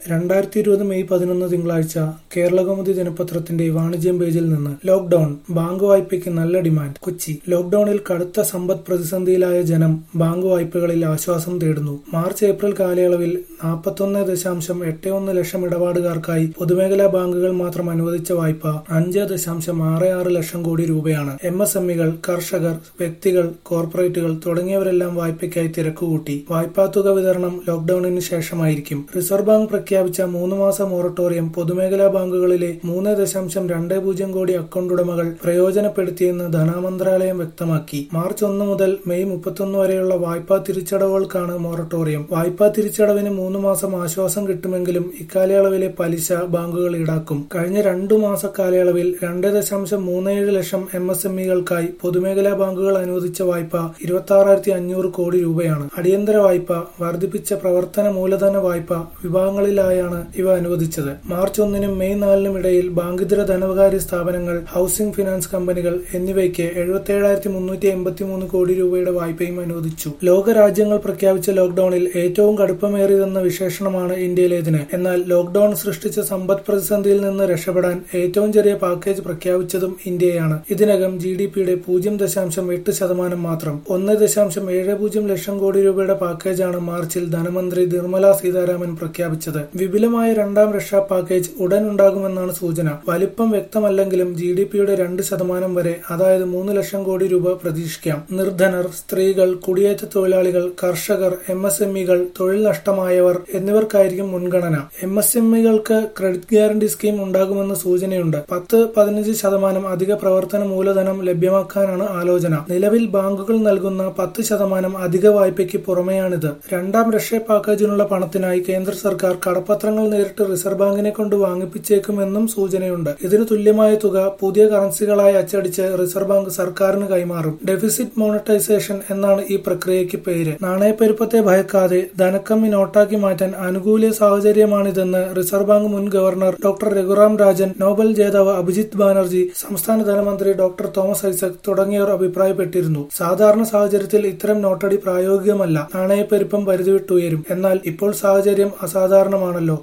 രണ്ടായിരത്തി ഇരുപത് മെയ് പതിനൊന്ന് തിങ്കളാഴ്ച കേരളകൗമുദി ദിനപത്രത്തിന്റെ വാണിജ്യം പേജിൽ നിന്ന് ലോക്ഡൌൺ ബാങ്ക് വായ്പയ്ക്ക് നല്ല ഡിമാൻഡ് കൊച്ചി ലോക്ഡൌണിൽ കടുത്ത സമ്പദ് പ്രതിസന്ധിയിലായ ജനം ബാങ്ക് വായ്പകളിൽ ആശ്വാസം തേടുന്നു മാർച്ച് ഏപ്രിൽ കാലയളവിൽ നാൽപ്പത്തൊന്ന് ദശാംശം എട്ട് ഒന്ന് ലക്ഷം ഇടപാടുകാർക്കായി പൊതുമേഖലാ ബാങ്കുകൾ മാത്രം അനുവദിച്ച വായ്പ അഞ്ച് ദശാംശം ആറ് ആറ് ലക്ഷം കോടി രൂപയാണ് എം എസ് എംഇകൾ കർഷകർ വ്യക്തികൾ കോർപ്പറേറ്റുകൾ തുടങ്ങിയവരെല്ലാം വായ്പയ്ക്കായി തിരക്കുകൂട്ടി വായ്പാതുക വിതരണം ലോക്ഡൌണിന് ശേഷമായിരിക്കും റിസർവ് ബാങ്ക് പ്രഖ്യാപിച്ച മൂന്ന് മാസ മൊറട്ടോറിയം പൊതുമേഖലാ ബാങ്കുകളിലെ മൂന്ന് ദശാംശം രണ്ട് പൂജ്യം കോടി അക്കൗണ്ട് ഉടമകൾ പ്രയോജനപ്പെടുത്തിയെന്ന് ധനമന്ത്രാലയം വ്യക്തമാക്കി മാർച്ച് ഒന്ന് മുതൽ മെയ് മുപ്പത്തൊന്ന് വരെയുള്ള വായ്പാ തിരിച്ചടവുകൾക്കാണ് മൊറട്ടോറിയം വായ്പാ തിരിച്ചടവിന് മൂന്ന് മാസം ആശ്വാസം കിട്ടുമെങ്കിലും ഇക്കാലയളവിലെ പലിശ ബാങ്കുകൾ ഈടാക്കും കഴിഞ്ഞ രണ്ടു മാസ കാലയളവിൽ രണ്ട് ദശാംശം മൂന്ന് ഏഴ് ലക്ഷം എം എസ് എം ഇകൾക്കായി പൊതുമേഖലാ ബാങ്കുകൾ അനുവദിച്ച വായ്പ ഇരുപത്തി ആറായിരത്തി അഞ്ഞൂറ് കോടി രൂപയാണ് അടിയന്തര വായ്പ വർദ്ധിപ്പിച്ച പ്രവർത്തന മൂലധന വായ്പ വിഭാഗങ്ങളിലായാണ് ഇവ അനുവദിച്ചത് മാർച്ച് ഒന്നിനും മെയ് നാലിനും ഇടയിൽ ബാങ്കിതര ധനകാര്യ സ്ഥാപനങ്ങൾ ഹൌസിംഗ് ഫിനാൻസ് കമ്പനികൾ എന്നിവയ്ക്ക് എഴുപത്തിയേഴായിരത്തി മുന്നൂറ്റി എൺപത്തിമൂന്ന് കോടി രൂപയുടെ വായ്പയും അനുവദിച്ചു ലോകരാജ്യങ്ങൾ പ്രഖ്യാപിച്ച ലോക്ഡൌണിൽ ഏറ്റവും കടുപ്പമേറിയതെന്ന വിശേഷണമാണ് ഇന്ത്യയിലേതിന് എന്നാൽ ലോക്ഡൌൺ സൃഷ്ടിച്ച സമ്പദ് പ്രതിസന്ധിയിൽ നിന്ന് രക്ഷപ്പെടാൻ ഏറ്റവും ചെറിയ പാക്കേജ് പ്രഖ്യാപിച്ചതും ഇന്ത്യയാണ് ഇതിനകം ജി ഡി പിയുടെ പൂജ്യം ദശാംശം എട്ട് ശതമാനം മാത്രം ഒന്ന് ദശാംശം ഏഴ് പൂജ്യം ലക്ഷം കോടി രൂപയുടെ പാക്കേജാണ് മാർച്ചിൽ ധനമന്ത്രി നിർമ്മല സീതാരാമൻ പ്രഖ്യാപിച്ചത് വിപുലമായ രണ്ടാം രക്ഷാ പാക്കേജ് ഉടൻ ഉണ്ടാകുമെന്നാണ് സൂചന വലിപ്പം വ്യക്തമല്ലെങ്കിലും ജി ഡി പിയുടെ രണ്ട് ശതമാനം വരെ അതായത് മൂന്ന് ലക്ഷം കോടി രൂപ പ്രതീക്ഷിക്കാം നിർധനർ സ്ത്രീകൾ കുടിയേറ്റ തൊഴിലാളികൾ കർഷകർ എം എസ് എം ഇകൾ തൊഴിൽ നഷ്ടമായവർ എന്നിവർക്കായിരിക്കും മുൻഗണന എം എസ് എം ഇകൾക്ക് ക്രെഡിറ്റ് ഗ്യാരണ്ടി സ്കീം ഉണ്ടാകുമെന്ന് സൂചനയുണ്ട് പത്ത് പതിനഞ്ച് ശതമാനം അധിക പ്രവർത്തന മൂലധനം ലഭ്യമാക്കാനാണ് ആലോചന നിലവിൽ ബാങ്കുകൾ നൽകുന്ന പത്ത് ശതമാനം അധിക വായ്പയ്ക്ക് പുറമെയാണിത് രണ്ടാം രക്ഷ പാക്കേജിനുള്ള പണത്തിനായി കേന്ദ്ര സർക്കാർ കടപ്പത്രങ്ങൾ നേരിട്ട് റിസർവ് ബാങ്കിനെ കൊണ്ട് വാങ്ങിപ്പിച്ചേക്കുമെന്നും സൂചനയുണ്ട് ഇതിന് തുല്യമായ തുക പുതിയ കറൻസികളായി അച്ചടിച്ച് റിസർവ് ബാങ്ക് സർക്കാരിന് കൈമാറും ഡെഫിസിറ്റ് മോണിറ്റൈസേഷൻ എന്നാണ് ഈ പ്രക്രിയയ്ക്ക് പേര് നാണയപ്പെരുപ്പത്തെ ഭയക്കാതെ ധനക്കമ്മി നോട്ടാക്കി മാറ്റാൻ അനുകൂല സാഹചര്യമാണിതെന്ന് റിസർവ് ബാങ്ക് മുൻ governor doctor Raghuram Rajan Nobel ജേതാവ് അഭിജിത് ബാനർജി സംസ്ഥാന ധനമന്ത്രി ഡോക്ടർ തോമസ് ഐസക് തുടങ്ങിയവർ അഭിപ്രായപ്പെട്ടിരുന്നു സാധാരണ സാഹചര്യത്തിൽ ഇത്തരം നോട്ടടി പ്രായോഗികമല്ല നാണയപ്പെരുപ്പം പരിധിവിട്ടുയരും എന്നാൽ ഇപ്പോൾ സാഹചര്യം അസാധാരണമാണല്ലോ